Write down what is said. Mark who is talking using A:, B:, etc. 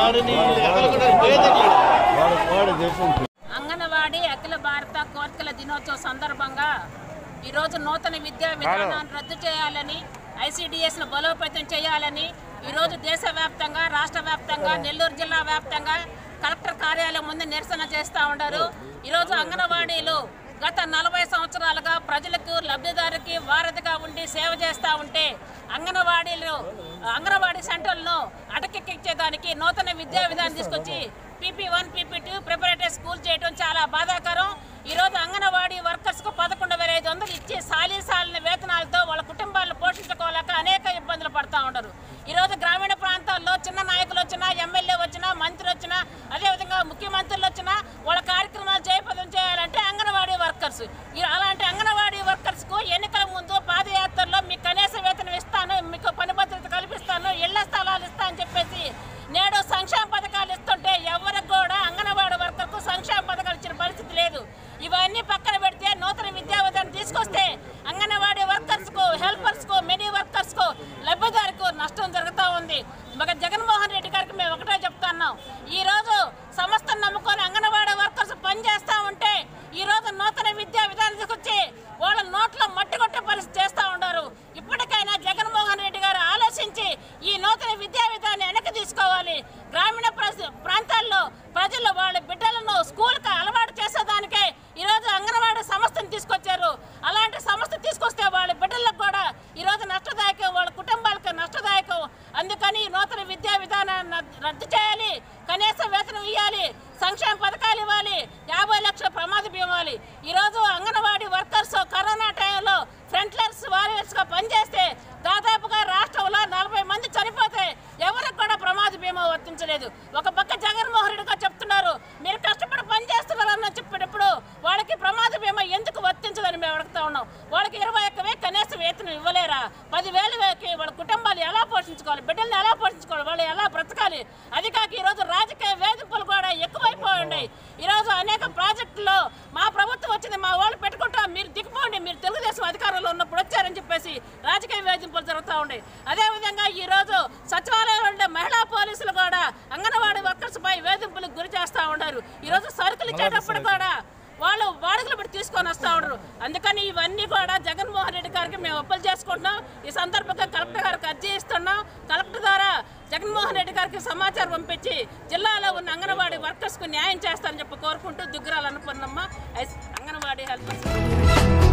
A: వాడిని ఎక్కడ పోయేదండి వాడు వాడు చేసింది
B: అంగన్వాడీ అఖిల భారత కోర్కెల దినోత్సవ సందర్భంగా ఈరోజు నూతన విద్యా విధానాన్ని రద్దు చేయాలని ఐసీడీఎస్ను బలోపేతం చేయాలని ఈరోజు దేశవ్యాప్తంగా రాష్ట్ర వ్యాప్తంగా నెల్లూరు జిల్లా వ్యాప్తంగా కలెక్టర్ కార్యాలయం ముందు నిరసన చేస్తూ ఉన్నారు ఈరోజు అంగన్వాడీలు గత నలభై సంవత్సరాలుగా ప్రజలకు లబ్ధిదారుకి వారధిగా ఉండి సేవ చేస్తూ ఉంటే అంగన్వాడీలు అంగన్వాడీ సెంటర్లను అటకెక్కించేదానికి నూతన విద్యా విధానం తీసుకొచ్చి PP one PP two preparatory school చేయడం చాలా బాధాకరం ఈరోజు అంగన్వాడీ వర్కర్స్కు పదకొండు వేల ఐదు వందలు ఇచ్చి సాలీ సాలిన వేతనాలతో వాళ్ళ కుటుంబాలను పోషించుకోలేక అనేక ఇబ్బందులు పడుతూ ఉండరు ఈరోజు గ్రామీణ ప్రాంతాల్లో చిన్న నాయకులు వచ్చినా ఎమ్మెల్యే వచ్చినా మంత్రి వచ్చినా అదేవిధంగా ముఖ్యమంత్రులు వచ్చినా వాళ్ళ కార్యక్రమాలు జయప్రదం చేయాలంటే అంగన్వాడీ వర్కర్స్ ఈ- అలాంటి అంగన్వాడీ వర్కర్స్కు ఎన్నికల ముందు పాదయాత్రలో మీకు కనీస వేతనం ఇస్తాను మీకు పని భద్రత కల్పిస్తాను ఇళ్ల స్థలాలు ఇస్తా అని చెప్పేసి నేడు సంక్షేమ పథకాలు ఇస్తుంటే ఎవరికి కూడా అంగన్వాడీ వర్కర్కు సంక్షేమ పథకాలు ఇచ్చిన పరిస్థితి లేదు ఇవన్నీ పక్కన పెడితే నూతన విద్యా విధానం తీసుకొస్తే అంగన్వాడీ వర్కర్స్కు హెల్పర్స్కు మినీ వర్కర్స్కు లబ్ధిదారుకు నష్టం జరుగుతూ ఉంది ఒక జగన్మోహన్ రెడ్డి గారికి మేము ఒకటే చెప్తున్నాం ఈ రోజు సంస్థను నమ్ముకొని అంగన్వాడీ వర్కర్స్ పనిచేస్తూ ఉంటే ఈ రోజు నూతన విద్యా విధానం తీసుకొచ్చి వాళ్ళ నోట్లో మట్టి కొట్టే పరిస్థితి చేస్తూ ఉన్నారు ఇప్పటికైనా జగన్మోహన్ రెడ్డి గారు ఆలోచించి ఈ నూతన విద్యా విధానాన్ని వెనక్కి తీసుకోవాలి గ్రామీణ ప్రజ- ప్రాంతాల్లో ప్రజలు వాళ్ళ బిడ్డలను స్కూల్కి అలవాటు చేసేదానికే ఈరోజు అంగన్వాడీ సంస్థను తీసుకొచ్చారు అలాంటి సంస్థ తీసుకొస్తే వాళ్ళ బిడ్డలకు కూడా ఈరోజు నష్టదాయకం వాళ్ళ కుటుంబాలకు నష్టదాయకం అందుకని ఈ నూతన విద్యా విధానాన్ని రద్దు- రద్దు చేయాలి కనీస వేతనం ఇవ్వాలి సంక్షేమ పథకాలు ఇవ్వాలి యాభై లక్షల ప్రమాద బీమా ఇవ్వాలి ఈరోజు అంగన్వాడీ వర్కర్స్ కరోనా టైంలో ఫ్రంట్లర్స్ వారియర్స్గా పనిచేస్తే దాదాపుగా రాష్ట్రంలో నలభై మంది చనిపోతే ఎవరికి కూడా ప్రమాద బీమా వర్తించలేదు ఒక పక్క జగన్మోహన్ రెడ్డి గారు చెప్తున్నారు మీరు కష్టపడి పని చేస్తున్నారని చెప్పేటప్పుడు వాళ్ళకి ప్రమాద బీమా ఎందుకు వర్తించదని మేము అడుగుతా ఉన్నాం వాళ్ళకి ఇరవై ఒక్క వేలు కనీస వేతనం ఇవ్వలేరా పదివేలు వేలకి వాళ్ళ కుటుంబాలు ఎలా పోషించుకోవాలి బిడ్డల్ని ఎలా పోషించుకోవాలి వాళ్ళు ఎలా బ్రతకాలి అది కాక ఈరోజు రాజకీయ వేధింపులు కూడా ఎక్కువైపోయి ఉన్నాయి ఈరోజు అనేక ప్రాజెక్టుల్లో మా ప్రభుత్వం వచ్చింది మా వాళ్ళు పెట్టుకుంటాం మీరు దిగిపోండి మీరు తెలుగుదేశం అధికారంలో ఉన్నప్పుడు వచ్చారని చెప్పేసి రాజకీయ వేధింపులు జరుగుతూ ఉన్నాయి అదేవిధంగా ఈ రోజు సచివాలయంలో ఉండే మహిళా పోలీసులు కూడా అంగన్వాడీ వర్కర్స్ పై వేధింపులకు గురి చేస్తూ ఉన్నారు ఈరోజు సరుకులు ఇచ్చేటప్పుడు కూడా వాళ్ళు వాడుకలు పెట్టి తీసుకొని వస్తూ ఉండరు అందుకని ఇవన్నీ కూడా జగన్మోహన్ రెడ్డి గారికి మేము అప్పలు చేసుకుంటున్నాం ఈ సందర్భంగా కలెక్టర్ గారికి అర్జీ ఇస్తున్నాం కలెక్టర్ ద్వారా జగన్మోహన్ రెడ్డి గారికి సమాచారం పంపించి జిల్లాలో ఉన్న అంగన్వాడీ వర్కర్స్కు న్యాయం చేస్తారని చెప్పి కోరుకుంటూ దుగ్గరాలు అనుకున్నమ్మ అంగన్వాడీ హెల్పర్స్